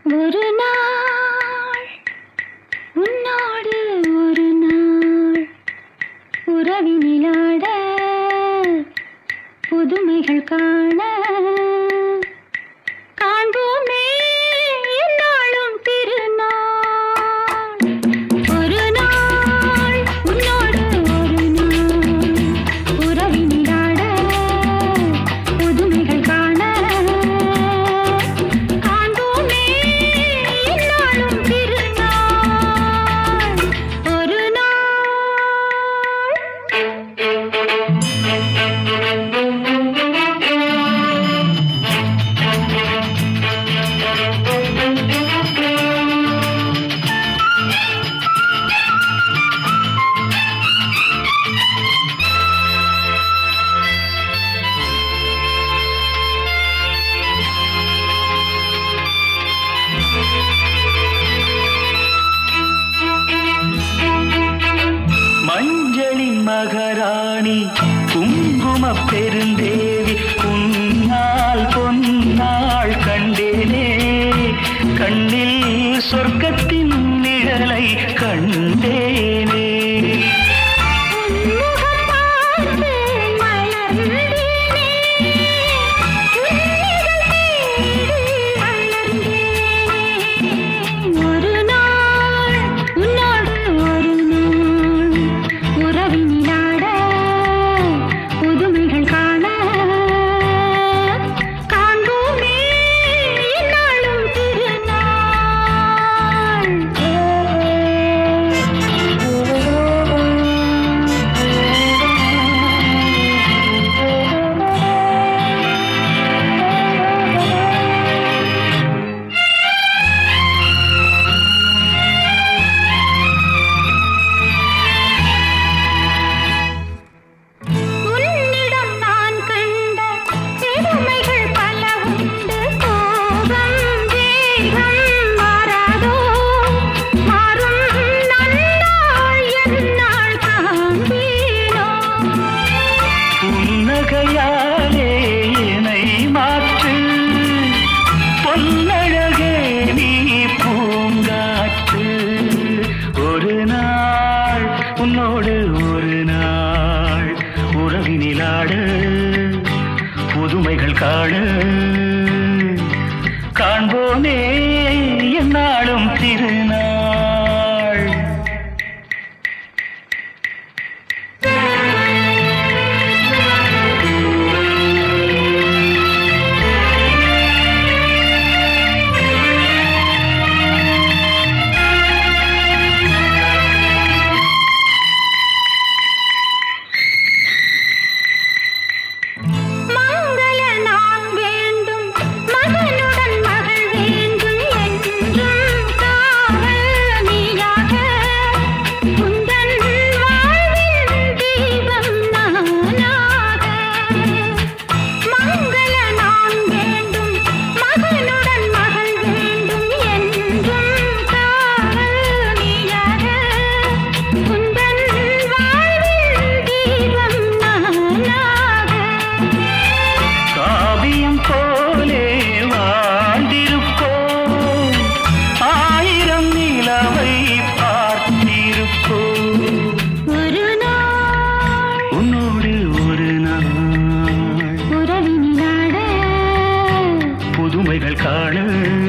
ஒரு நாள் உன்னோடு ஒரு நாள் உறவினிலாட புதுமைகள் காண காண்போமே என்னாலும் திருநாள் ஒரு நாள் உன்னோடு ஒரு நாள் உறவினிலாட புதுமைகள் காண காண்போமே என்னாலும் திருநாள் ஒரு நாள் மஞ்சளின் மகராணி குங்கும பெருந்தேவி உன்னால் பொன்னாள் கண்டேனே கண்ணில் சொர்க்கத்தின் நிழலை கண்டேனே உன்முகம் பார்த்து மலர்ந்தேனே உன்னிதழ் தேடி அலர்ந்தேனே ஒரு நாள் உன்னோடு ஒரு நாள் உறவினிலாட புதுமைகள் காண காண்போமே என்னாலும் உன்னிடம் நான் கண்ட பெருமைகள் பல உண்டு கோபம் வேகம் மாறாதோ மாறும் நன்னாள் என்னாள் காண்பீனோ புன்னகையாலே என்னை மாற்று பொன்னழகே நீ பூங்காற்று ஒரு நாள் உன்னோடு ஒரு நாள் உறவினிலாட புதுமைகள் காண காண்போமே என்னாலும் திருநாள் மங்கள நான் வேண்டும் மகனுடன் மகள் வேண்டும் என்றும் காவல் நீயாக உந்தன் வாழ்வின் தீபம் நானாக மங்கள நான் வேண்டும் மகனுடன் மகள் வேண்டும் என்றும் காவல் நீயாக உந்தன் வாழ்வின் தீபம் நானாக காவியம் போலே வாழ்ந்திருப்போம் ஆயிரம் நிலவை பார்த்திருப்போம் ஒரு நாள் உன்னோடு ஒரு நாள் உறவினிலாட புதுமைகள் காண